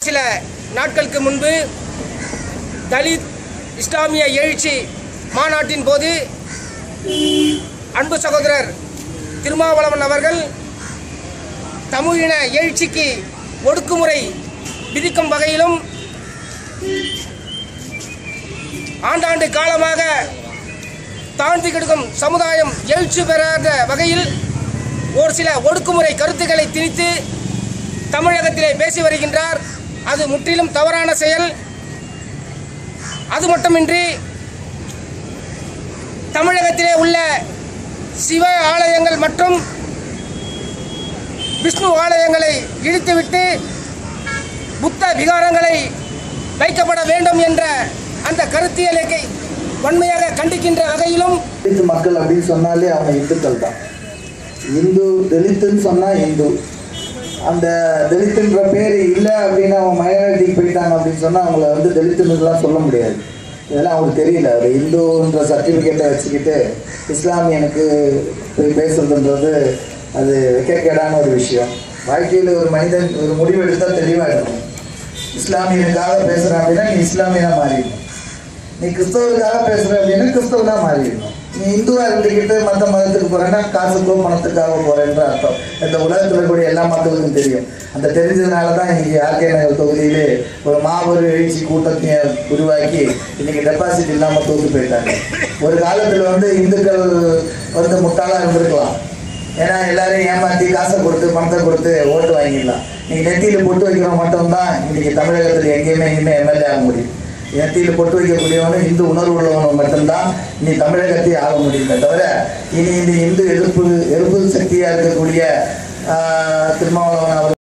சில நாட்களுக்கு முன்பு தலித் இஸ்லாமிய எழுச்சி மாநாட்டின் போது அன்பு சகோதரர் திருமாவளவன் அவர்கள் தமிழின எழுச்சிக்கு ஒடுக்குமுறை விதிக்கும் வகையிலும் ஆண்டாண்டு காலமாக தாழ்ந்து கிடக்கும் சமுதாயம் எழுச்சி பெறாத வகையில் ஒரு சில ஒடுக்குமுறை கருத்துக்களை திணித்து தமிழகத்திலே பேசி வருகின்றார் அது முற்றிலும் தவறான செயல் அது மட்டுமின்றி தமிழகத்திலே உள்ள சிவ ஆலயங்கள் மற்றும் விஷ்ணு ஆலயங்களை இடித்துவிட்டு புத்த விகாரங்களை வைக்கப்பட வேண்டும் என்ற அந்த கருத்தியலை வன்மையாக கண்டிக்கின்ற வகையிலும் தலித் மக்கள் அப்படின்னு சொன்னாலே அவங்க இந்துக்கள் தான் இந்து தலித்துன்னு சொன்னா இந்து அந்த தலித்துன்ற பேர் இல்லை அப்படின்னு அவங்க மைனாரிட்டிக்கு போயிட்டாங்க அப்படின்னு சொன்னா அவங்கள வந்து தலித்துன்னுலாம் சொல்ல முடியாது இதெல்லாம் அவங்களுக்கு தெரியல ஒரு இந்துன்ற சர்டிஃபிகேட்டை வச்சுக்கிட்டு இஸ்லாமியனுக்கு போய் பேசுறதுன்றது அது வெக்கக்கேடான ஒரு விஷயம் வாழ்க்கையில் ஒரு மனிதன் ஒரு முடிவு எடுத்தால் தெளிவாக இருக்கணும் இஸ்லாமியனுக்காக பேசுகிறேன் அப்படின்னா நீ இஸ்லாமியனா மாறிடணும் நீ கிறிஸ்தவருக்காக பேசுற அப்படின்னா கிறிஸ்தவனா மாறிடணும் நீ இந்துவா இருந்துக்கிட்டு மற்ற மதத்துக்கு போறேன்னா காசுக்கோ பணத்துக்காக போறேன்ற அர்த்தம் இந்த உலகத்தில் இருக்கக்கூடிய எல்லா மக்களுக்கும் தெரியும் அந்த தெரிஞ்சதுனால தான் இன்னைக்கு ஆர்கே நகர் தொகுதியிலே ஒரு மாபெரும் எழுச்சி கூட்டத்தை உருவாக்கி இன்னைக்கு டெபாசிட் இல்லாமல் தோத்து போயிட்டாங்க ஒரு காலத்தில் வந்து இந்துக்கள் வந்து முட்டாளா இருந்திருக்கலாம் ஏன்னா எல்லாரையும் ஏமாத்தி காசை கொடுத்து பணத்தை கொடுத்து ஓட்டு வாங்கிடலாம் நீங்க நெத்தியில பொட்டு வைக்கிறவங்க மட்டும்தான் இன்னைக்கு தமிழகத்தில் எங்கேயுமே இனிமே எம்எல்ஏ ஆக முடியும் நெத்தியில பொட்டு வைக்கக்கூடியவனும் இந்து உணர்வு உள்ளவனும் மட்டும்தான் இனி தமிழகத்தை ஆக முடியுமே தவிர இனி இந்த இந்து எதிர்ப்பு எதிர்ப்பு சக்தியா இருக்கக்கூடிய ஆஹ், திருமாவளவன் அவர்